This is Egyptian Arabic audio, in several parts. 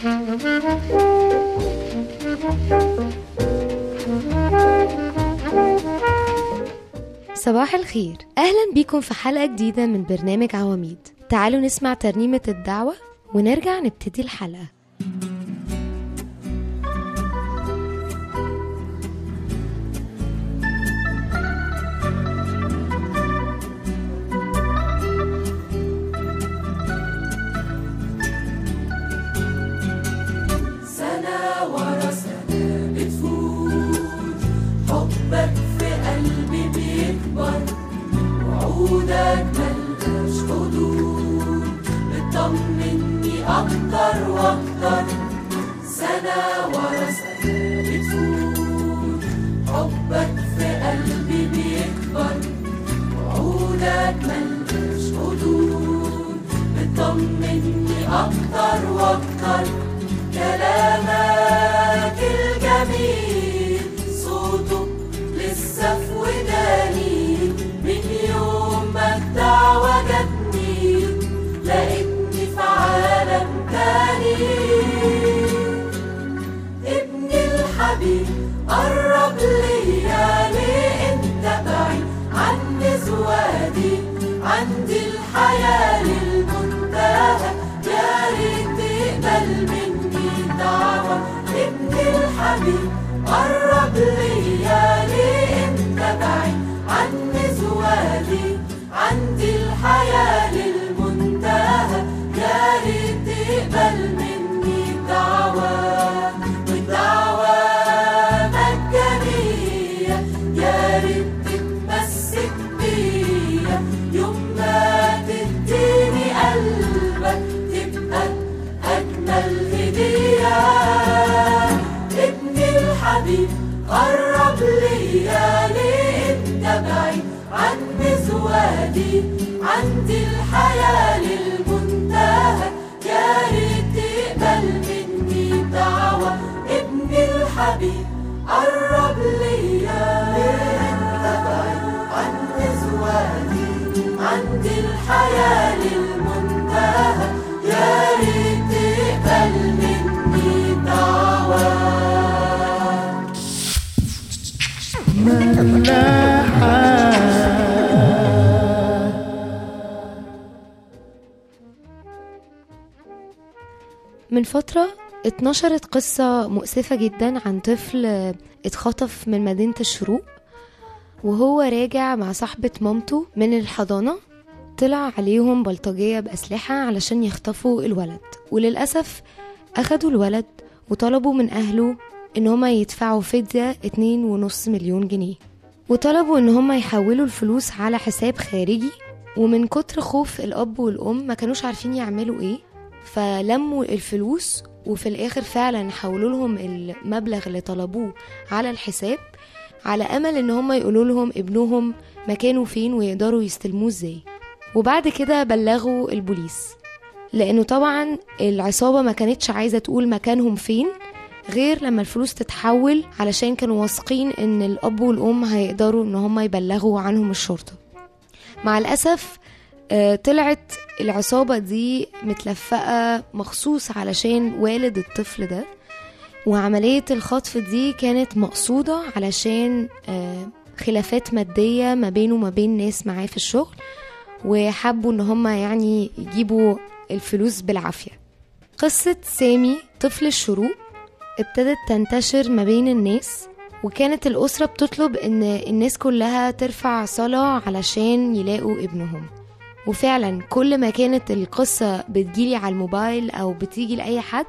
صباح الخير أهلا بيكم في حلقة جديدة من برنامج عواميد تعالوا نسمع ترنيمة الدعوة ونرجع نبتدي الحلقة سنة ورا سنة بتفوت حبك في قلبي بيكبر وعودك ملهاش حدود بتطمني أكتر وأكتر سنة ورا سنة بتفوت حبك في قلبي بيكبر وعودك ملهاش حدود بتطمني أكتر وأكتر كلامك الجميل صوته لسه في وداني من يوم ما الدعوة جاتني لقيتني في عالم تاني ابني الحبيب قرب ليا ليه انت بعيد عني زوادي عندي الحياة للمنتهى يا ريت تقبل مني دعوة ابني الحبيب قرب ليا ليه انت بعيد عني زوادي عندي الحياة للمنتهى يا ريت تقبل مني دعوة والدعوة مجانية يا ريت تتمسك بيا يوم ما تديني قلبك تبقى أجمل هدية ابني الحبيب قرب ليا ليه انت بعيد عني زوادي عندي الحياة للمنتهى يا ريت تقبل مني دعوة ابني الحبيب قرب ليا ليه انت بعيد عني زوادي عندي الحياة للمنتهى يا ريت تقبل مني دعوة من فترة اتنشرت قصة مؤسفة جدا عن طفل اتخطف من مدينة الشروق وهو راجع مع صاحبة مامته من الحضانة طلع عليهم بلطجية بأسلحة علشان يخطفوا الولد وللأسف أخدوا الولد وطلبوا من أهله إن هما يدفعوا فدية اتنين ونص مليون جنيه وطلبوا إن هما يحولوا الفلوس على حساب خارجي ومن كتر خوف الأب والأم ما كانوش عارفين يعملوا إيه فلموا الفلوس وفي الآخر فعلا حولوا لهم المبلغ اللي طلبوه على الحساب على أمل إن هم يقولوا لهم ابنهم مكانه فين ويقدروا يستلموه ازاي وبعد كده بلغوا البوليس لأنه طبعا العصابة ما كانتش عايزة تقول مكانهم فين غير لما الفلوس تتحول علشان كانوا واثقين ان الاب والام هيقدروا ان هم يبلغوا عنهم الشرطة مع الأسف آه، طلعت العصابة دي متلفقة مخصوص علشان والد الطفل ده وعملية الخطف دي كانت مقصودة علشان آه، خلافات مادية ما بينه وما بين ناس معاه في الشغل وحبوا ان هما يعني يجيبوا الفلوس بالعافية قصة سامي طفل الشروق ابتدت تنتشر ما بين الناس وكانت الأسرة بتطلب إن الناس كلها ترفع صلاة علشان يلاقوا ابنهم وفعلا كل ما كانت القصة بتجيلي على الموبايل أو بتيجي لأي حد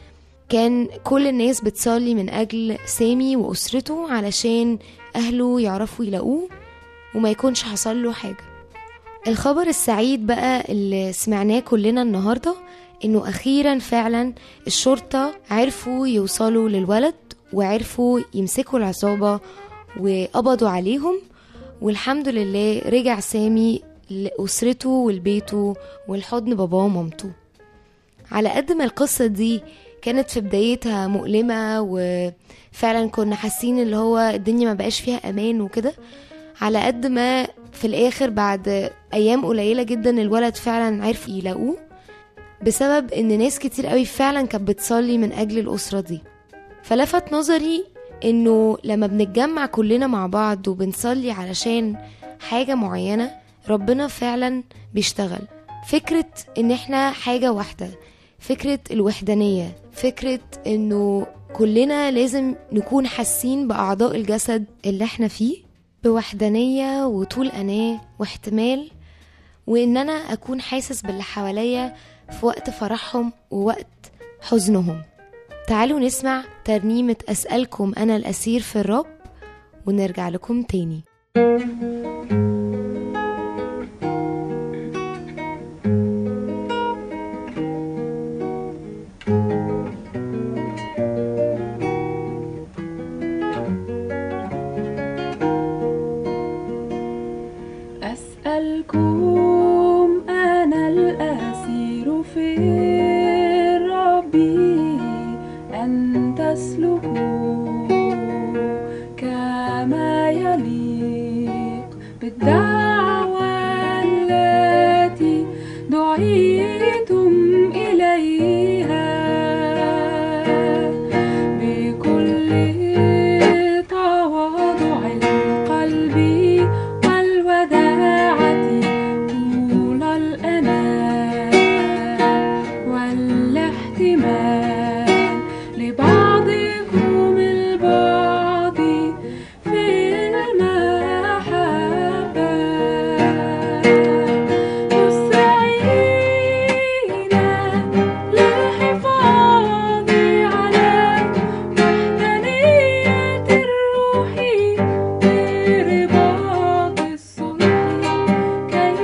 كان كل الناس بتصلي من أجل سامي وأسرته علشان أهله يعرفوا يلاقوه وما يكونش حصل له حاجة الخبر السعيد بقى اللي سمعناه كلنا النهاردة إنه أخيرا فعلا الشرطة عرفوا يوصلوا للولد وعرفوا يمسكوا العصابة وقبضوا عليهم والحمد لله رجع سامي لأسرته ولبيته والحضن باباه ومامته على قد ما القصة دي كانت في بدايتها مؤلمة وفعلا كنا حاسين اللي هو الدنيا ما بقاش فيها أمان وكده على قد ما في الآخر بعد أيام قليلة جدا الولد فعلا عرف يلاقوه بسبب ان ناس كتير قوي فعلا كانت بتصلي من اجل الاسره دي فلفت نظري انه لما بنتجمع كلنا مع بعض وبنصلي علشان حاجه معينه ربنا فعلا بيشتغل فكره ان احنا حاجه واحده فكره الوحدانيه فكره انه كلنا لازم نكون حاسين باعضاء الجسد اللي احنا فيه بوحدانيه وطول اناه واحتمال وان انا اكون حاسس باللي حواليا في وقت فرحهم ووقت حزنهم تعالوا نسمع ترنيمة أسألكم أنا الأسير في الرب ونرجع لكم تاني أسألكم أنا الأسير في الرب أن تسلكوا كما يليق بالدعوة التي دعيتم إليها بكل تواضع القلب والوداعة طول الأناة والاحتمال لبعضكم البعض في المحبة مسرعين للحفاظ على وحدانية الروح برباط الصلح كي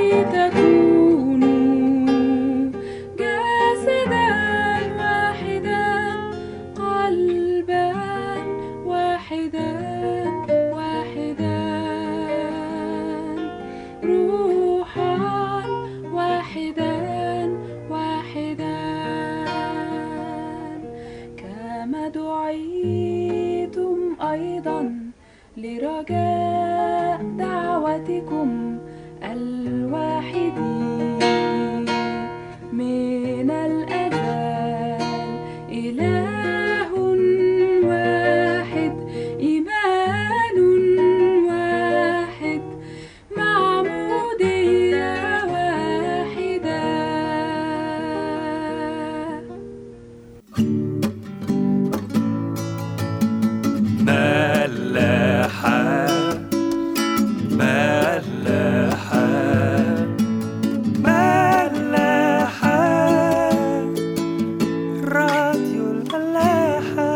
تكونوا جسدا واحدا قلبا واحدا واحدا روحا واحدا واحدا كما دعيتم أيضا لرجاء دعوتكم الواحد من الأزل إله واحد إيمان واحد معمودية واحدة ملاحة ملاحة ملاحة راديو الملاحة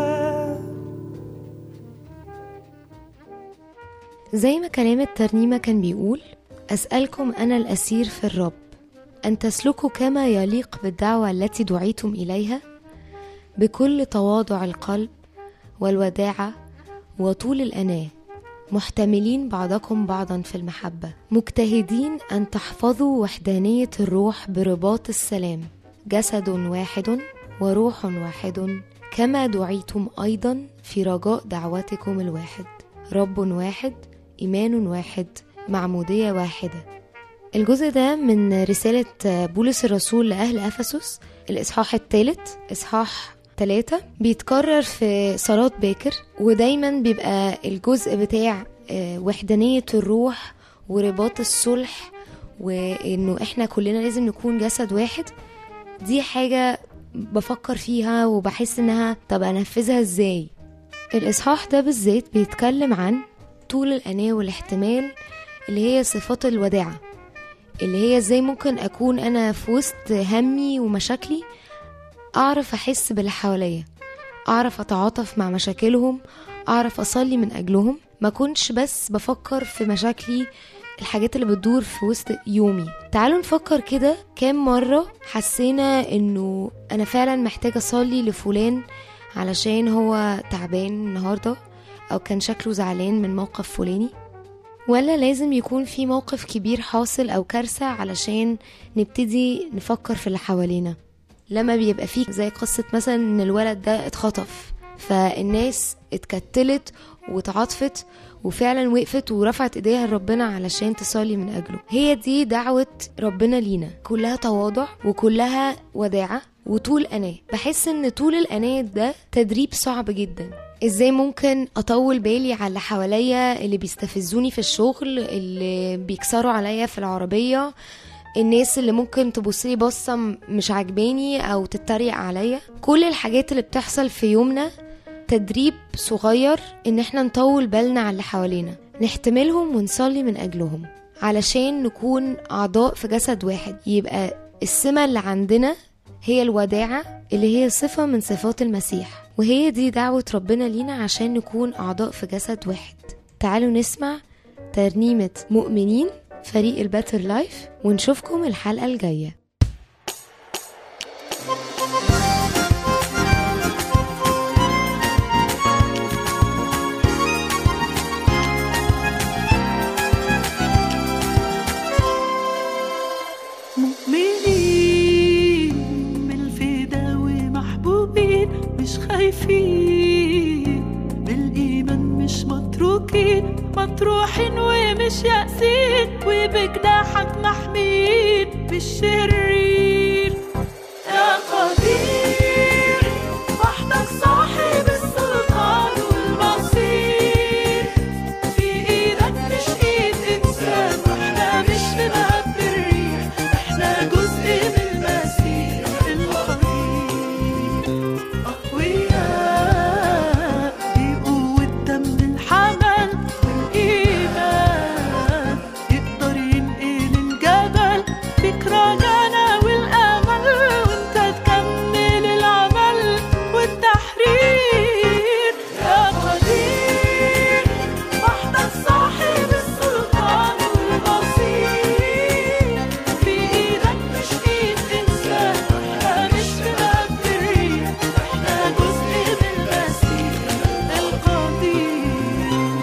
زي ما كلام الترنيمة كان بيقول أسألكم أنا الأسير في الرب أن تسلكوا كما يليق بالدعوة التي دعيتم إليها بكل تواضع القلب والوداعة وطول الأناة محتملين بعضكم بعضا في المحبة مجتهدين أن تحفظوا وحدانية الروح برباط السلام جسد واحد وروح واحد كما دعيتم أيضا في رجاء دعوتكم الواحد رب واحد إيمان واحد معمودية واحدة الجزء ده من رسالة بولس الرسول لأهل أفسس الإصحاح الثالث إصحاح ثلاثة بيتكرر في صلاة باكر ودايما بيبقى الجزء بتاع آه، وحدانية الروح ورباط الصلح وإنه إحنا كلنا لازم نكون جسد واحد دي حاجة بفكر فيها وبحس إنها طب أنفذها إزاي الإصحاح ده بالذات بيتكلم عن طول الأناة والاحتمال اللي هي صفات الوداعة اللي هي ازاي ممكن أكون أنا في وسط همي ومشاكلي أعرف أحس باللي حواليا أعرف أتعاطف مع مشاكلهم أعرف أصلي من أجلهم ما كنتش بس بفكر في مشاكلي الحاجات اللي بتدور في وسط يومي تعالوا نفكر كده كام مرة حسينا انه انا فعلا محتاجة اصلي لفلان علشان هو تعبان النهاردة او كان شكله زعلان من موقف فلاني ولا لازم يكون في موقف كبير حاصل او كارثة علشان نبتدي نفكر في اللي حوالينا لما بيبقى فيه زي قصة مثلا ان الولد ده اتخطف فالناس اتكتلت واتعاطفت وفعلا وقفت ورفعت ايديها لربنا علشان تصلي من اجله هي دي دعوة ربنا لينا كلها تواضع وكلها وداعة وطول أناة بحس ان طول الأناة ده تدريب صعب جدا ازاي ممكن اطول بالي على اللي حواليا اللي بيستفزوني في الشغل اللي بيكسروا عليا في العربية الناس اللي ممكن تبصلي بصة م- مش عجباني او تتريق عليا كل الحاجات اللي بتحصل في يومنا تدريب صغير ان احنا نطول بالنا على اللي حوالينا نحتملهم ونصلي من اجلهم علشان نكون اعضاء في جسد واحد يبقى السمة اللي عندنا هي الوداعة اللي هي صفة من صفات المسيح وهي دي دعوة ربنا لينا عشان نكون أعضاء في جسد واحد تعالوا نسمع ترنيمة مؤمنين فريق الباتر لايف ونشوفكم الحلقة الجاية مؤمنين بالفدا ومحبوبين مش خايفين بالإيمان مش متروكين مطروحين ومش يأسين وبجناحك محمين بالشرير يا قدير وحدك صاحب السلطان والمصير في ايدك مش ايد انسان واحنا مش في مهب الريح احنا جزء من المسيح القدير اقوياء بقوة دم الحمل والايمان يقدر ينقل الجبل فيك رجانا والامل وانت تكمل العمل والتحرير يا قدير وحدك صاحب السلطان والمصير في ايدك مش ايد انسان احنا مش في مهب الريح احنا جزء من المسيح القدير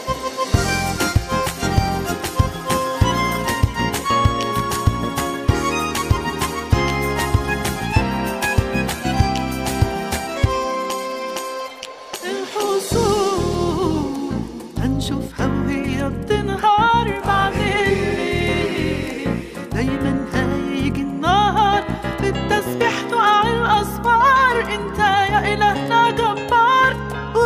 الحصول هنشوفها وهي بتنهار بعدين دايما هيجي النهار بالتسبيح تقع الاسوار انت يا الهنا جبار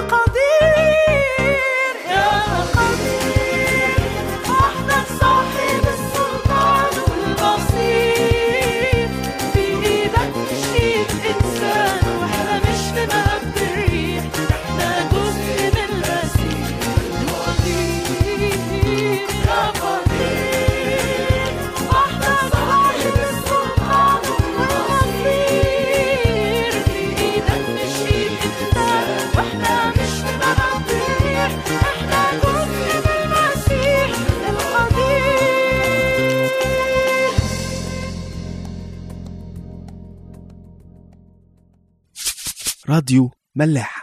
وقدير يا قدير وحدك صاحب السلطان والبصير في ايدك مش ايد انسان واحنا مش في مهب الريح احنا جزء من المسيح القدير يا قدير وحدك صاحب السلطان والبصير في ايدك مش ايد انسان واحنا مش في مهب الريح احنا جزء من المسيح القدير راديو ملاح